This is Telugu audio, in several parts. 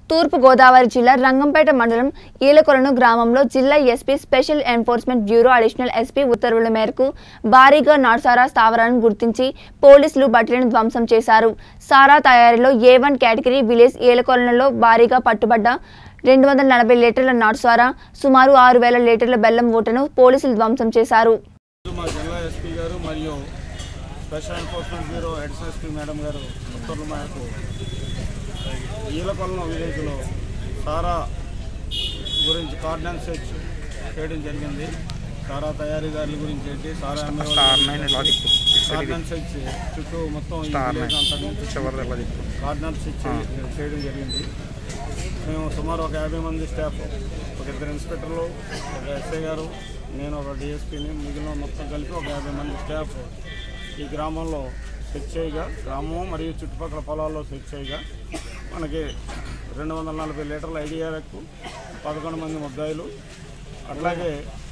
తూర్పు గోదావరి జిల్లా రంగంపేట మండలం ఈలకొలను గ్రామంలో జిల్లా SP special enforcement bureau additional SP ఉత్తర్వుల మేరకు భారీగా నాటుసారా స్థావరాలను గుర్తించి పోలీసులు బట్టలను ధ్వంసం చేశారు సారా తయారీలో ఏ వన్ కేటగిరీ విలేజ్ ఈలకొలనులో భారీగా పట్టుబడ్డ రెండు వందల నలభై లీటర్ల నాటుసారా సుమారు ఆరు వేల లీటర్ల బెల్లం ఊటను పోలీసులు ధ్వంసం చేశారు ఈరోజు మా జిల్లా ఎస్పీ గారు మరియు special enforcement bureau head SP madam గారు ఉత్తర్వుల మేరకు ఈలకొల్లం విలేజ్లో సారా గురించి కార్డినెన్స్ సెర్చ్ చేయడం జరిగింది సారా తయారీదారుల గురించి ఏంటి సారా కార్డినెన్స్ సెర్చ్ చుట్టూ మొత్తం ఈ విలేజ్ అంతా నుంచి కార్డినెన్స్ సెర్చ్ చేయడం జరిగింది మేము సుమారు ఒక యాభై మంది స్టాఫ్ ఒక ఇద్దరు ఇన్స్పెక్టర్లు ఒక ఎస్ఐ గారు నేను ఒక డిఎస్పీని మిగిలిన మొత్తం కలిపి ఒక యాభై మంది స్టాఫ్ ఈ గ్రామంలో సెట్ చేయగా గ్రామం మరియు చుట్టుపక్కల పొలాల్లో సెట్ చేయగా మనకి రెండు వందల నలభై లీటర్ల ఐడిఆర్ఎక్ పదకొండు మంది ముద్దాయిలు అట్లాగే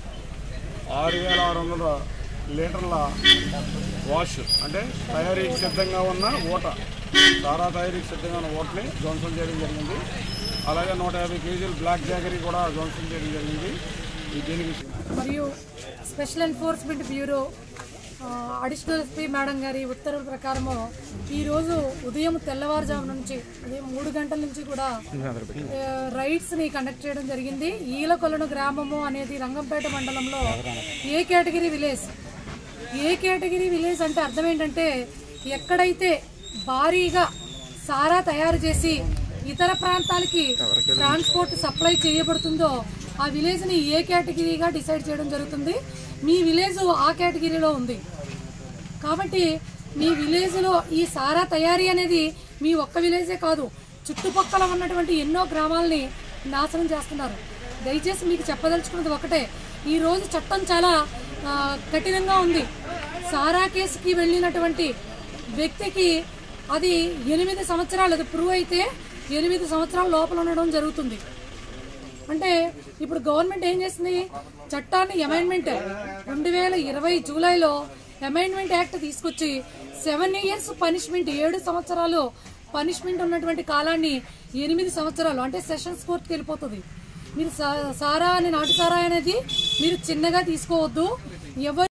ఆరు వేల ఆరు వందల లీటర్ల వాష్ అంటే తయారీకి సిద్ధంగా ఉన్న ఊట సారా తయారీకి సిద్ధంగా ఉన్న ఊటని ధ్వంసం చేయడం జరిగింది అలాగే నూట యాభై కేజీలు బ్లాక్ జాగరీ కూడా ధ్వంసం చేయడం జరిగింది ఈ దీనికి మరియు స్పెషల్ ఎన్ఫోర్స్మెంట్ బ్యూరో ఆ, అడిషనల్ ఎస్పీ మేడం గారి ఉత్తర్వుల ప్రకారము ఈరోజు ఉదయం తెల్లవారుజాము నుంచి ఉదయం మూడు గంటల నుంచి కూడా ఆ, రైడ్స్ ని కండక్ట్ చేయడం జరిగింది ఈలకొలను గ్రామము అనేది రంగంపేట మండలంలో A category village A category village అంటే అర్థం ఏంటంటే ఎక్కడైతే భారీగా సారా తయారు చేసి ఇతర ప్రాంతాలకి ట్రాన్స్పోర్ట్ సప్లై చేయబడుతుందో ఆ విలేజ్ ని ఏ కేటగిరీగా డిసైడ్ చేయడం జరుగుతుంది మీ విలేజ్ ఆ కేటగిరీలో ఉంది కాబట్టి మీ విలేజ్లో ఈ సారా తయారీ అనేది మీ ఒక్క విలేజే కాదు చుట్టుపక్కల ఉన్నటువంటి ఎన్నో గ్రామాలని నాశనం చేస్తున్నారు దయచేసి మీకు చెప్పదలుచుకున్నది ఒకటే ఈ రోజు చట్టం చాలా ఆ, కఠినంగా ఉంది సారా కేసుకి వెళ్ళినటువంటి వ్యక్తికి అది ఎనిమిది సంవత్సరాలు అది ప్రూవ్ అయితే ఎనిమిది సంవత్సరాల లోపల ఉండడం జరుగుతుంది అంటే ఇప్పుడు గవర్నమెంట్ ఏం చేసింది చట్టాన్ని అమెండ్మెంట్ రెండు వేల ఇరవై జూలైలో అమెండ్మెంట్ యాక్ట్ తీసుకొచ్చి సెవెన్ ఇయర్స్ పనిష్మెంట్ ఏడు సంవత్సరాలు పనిష్మెంట్ ఉన్నటువంటి కాలాన్ని ఎనిమిది సంవత్సరాలు అంటే సెషన్స్ కోర్టుకి వెళ్ళిపోతుంది మీరు సా- సారా అని నాటు సారా అనేది మీరు చిన్నగా తీసుకోవద్దు ఎవరు